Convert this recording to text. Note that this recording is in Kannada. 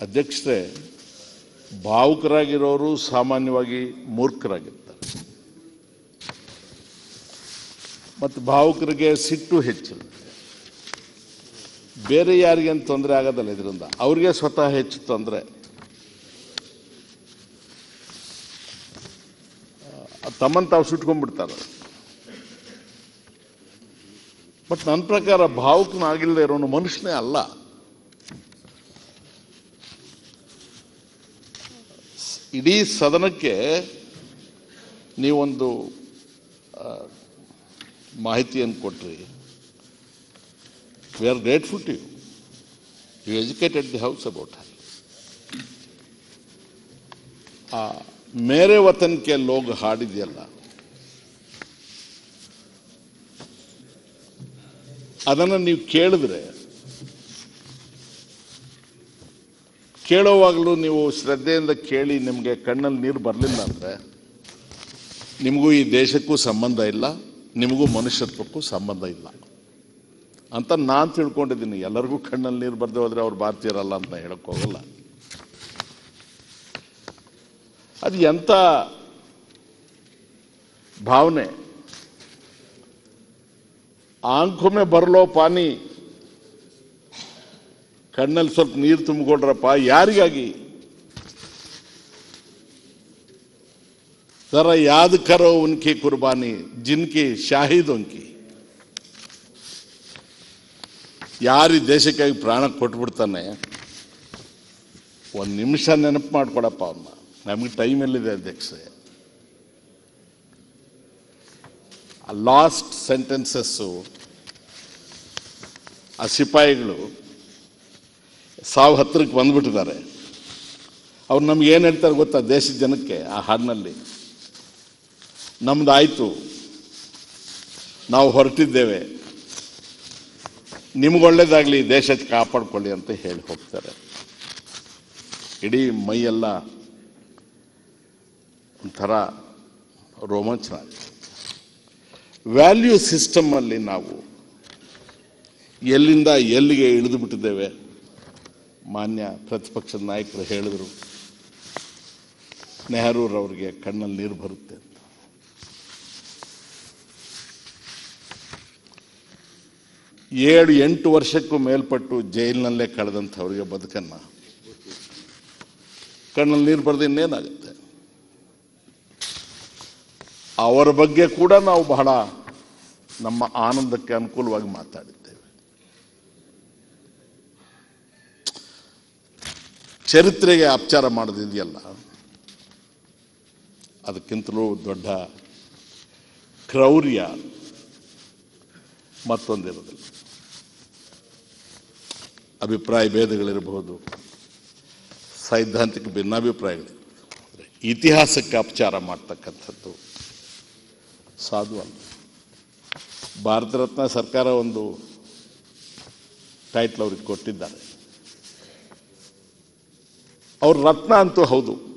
ಅಧ್ಯಕ್ಷರೇ ಭಾವುಕರಾಗಿರೋರು ಸಾಮಾನ್ಯವಾಗಿ ಮೂರ್ಖರಾಗಿರ್ತಾರೆ ಮತ್ತು ಭಾವುಕರಿಗೆ ಸಿಟ್ಟು ಹೆಚ್ಚಿರುತ್ತೆ ಬೇರೆ ಯಾರಿಗೇನು ತೊಂದರೆ ಆಗೋದಲ್ಲ ಇದರಿಂದ ಅವ್ರಿಗೆ ಸ್ವತಃ ಹೆಚ್ಚು ತೊಂದರೆ ತಮ್ಮನ್ನು ತಾವು ಸುಟ್ಕೊಂಡ್ಬಿಡ್ತಾರೆ ಬಟ್ ನನ್ನ ಪ್ರಕಾರ ಭಾವುಕನಾಗಿಲ್ಲದೆ ಇರೋನು ಮನುಷ್ಯನೇ ಅಲ್ಲ ಇಡೀ ಸದನಕ್ಕೆ ನೀವೊಂದು ಆ, ಮಾಹಿತಿಯನ್ನು ಕೊಟ್ರಿ we are grateful to you you educated the house about ಆ ಮೇರೆ ವತನ್ಕೆ ಲೋಗ್ ಹಾಡಿದೆಯಲ್ಲ ಅದನ್ನು ನೀವು ಕೇಳಿದ್ರೆ ಕೇಳೋವಾಗಲೂ ನೀವು ಶ್ರದ್ಧೆಯಿಂದ ಕೇಳಿ ನಿಮಗೆ ಕಣ್ಣಲ್ಲಿ ನೀರು ಬರಲಿಲ್ಲ ಅಂದರೆ ನಿಮಗೂ ಈ ದೇಶಕ್ಕೂ ಸಂಬಂಧ ಇಲ್ಲ ನಿಮಗೂ ಮನುಷ್ಯತ್ವಕ್ಕೂ ಸಂಬಂಧ ಇಲ್ಲ ಅಂತ ನಾನು ತಿಳ್ಕೊಂಡಿದ್ದೀನಿ ಎಲ್ಲರಿಗೂ ಕಣ್ಣಲ್ಲಿ ನೀರು ಬರದೆ ಹೋದರೆ ಅವ್ರು ಭಾರತೀಯರಲ್ಲ ಅಂತ ಹೇಳಕ್ ಹೋಗಲ್ಲ ಅದು ಎಂಥ ಭಾವನೆ ಆಂಖೊಮ್ಮೆ ಬರಲೋ ಪಾನಿ ಕಣ್ಣಲ್ಲಿ ಸ್ವಲ್ಪ ನೀರು ತುಂಬಿಕೊಂಡ್ರಪ್ಪ ಯಾರಿಗಾಗಿ जरा याद करो उनकी कुर्बानी जिनकी ಶಾಹಿದ್ ಉಂಕಿ ಯಾರು ಈ ದೇಶಕ್ಕಾಗಿ ಪ್ರಾಣ ಕೊಟ್ಬಿಡ್ತಾನೆ ಒಂದು ನಿಮಿಷ ನೆನಪು ಮಾಡ್ಕೊಡಪ್ಪ ಅವನ್ನ ನಮಗೆ ಟೈಮ್ ಎಲ್ಲಿದೆ ಅಧ್ಯಕ್ಷೆ ಆ ಲಾಸ್ಟ್ ಸೆಂಟೆನ್ಸಸ್ಸು ಆ ಸಿಪಾಯಿಗಳು ಸಾವು ಹತ್ತಿರಕ್ಕೆ ಬಂದ್ಬಿಟ್ಟಿದ್ದಾರೆ ಅವ್ರು ನಮ್ಗೆ ಏನು ಹೇಳ್ತಾರೆ ಗೊತ್ತಾ ದೇಶದ ಜನಕ್ಕೆ ಆ ಹಾಡಿನಲ್ಲಿ ನಮ್ದಾಯ್ತು ನಾವು ಹೊರಟಿದ್ದೇವೆ ನಿಮ್ಗೊಳ್ಳೇದಾಗಲಿ ದೇಶ ಕಾಪಾಡ್ಕೊಳ್ಳಿ ಅಂತ ಹೇಳಿ ಹೋಗ್ತಾರೆ ಇಡೀ ಮೈಯೆಲ್ಲ ಒಂಥರ ರೋಮಾಂಚನ ಆಗುತ್ತೆ ವ್ಯಾಲ್ಯೂ ಸಿಸ್ಟಮಲ್ಲಿ ನಾವು ಎಲ್ಲಿಂದ ಎಲ್ಲಿಗೆ ಇಳಿದು ಬಿಟ್ಟಿದ್ದೇವೆ ಮಾನ್ಯ ಪ್ರತಿಪಕ್ಷದ ನಾಯಕರು ಹೇಳಿದರು ನೆಹರೂರವರಿಗೆ ಕಣ್ಣಲ್ಲಿ ನೀರು ಬರುತ್ತೆ ಅಂತ ಏಳು ಎಂಟು ವರ್ಷಕ್ಕೂ ಮೇಲ್ಪಟ್ಟು ಜೈಲಿನಲ್ಲೇ ಕಳೆದಂಥವ್ರಿಗೆ ಬದುಕನ್ನು ಕಣ್ಣಲ್ಲಿ ನೀರು ಬರೆದು ಇನ್ನೇನಾಗುತ್ತೆ ಅವರ ಬಗ್ಗೆ ಕೂಡ ನಾವು ಬಹಳ ನಮ್ಮ ಆನಂದಕ್ಕೆ ಅನುಕೂಲವಾಗಿ ಮಾತಾಡಿದ್ದೇವೆ ಚರಿತ್ರೆಗೆ ಅಪಚಾರ ಮಾಡೋದಿದೆಯಲ್ಲ ಅದಕ್ಕಿಂತಲೂ ದೊಡ್ಡ ಕ್ರೌರ್ಯ ಮತ್ತೊಂದಿರೋದಿಲ್ಲ ಅಭಿಪ್ರಾಯ ಭೇದಗಳಿರಬಹುದು ಸೈದ್ಧಾಂತಿಕ ಭಿನ್ನಾಭಿಪ್ರಾಯಗಳಿರಬಹುದು ಆದರೆ ಇತಿಹಾಸಕ್ಕೆ ಅಪಚಾರ ಮಾಡ್ತಕ್ಕಂಥದ್ದು ಸಾಧು ಅಲ್ಲ ಭಾರತ ರತ್ನ ಸರ್ಕಾರ ಒಂದು ಟೈಟ್ಲ್ ಅವ್ರಿಗೆ ಕೊಟ್ಟಿದ್ದಾರೆ ಅವ್ರ ರತ್ನ ಅಂತೂ ಹೌದು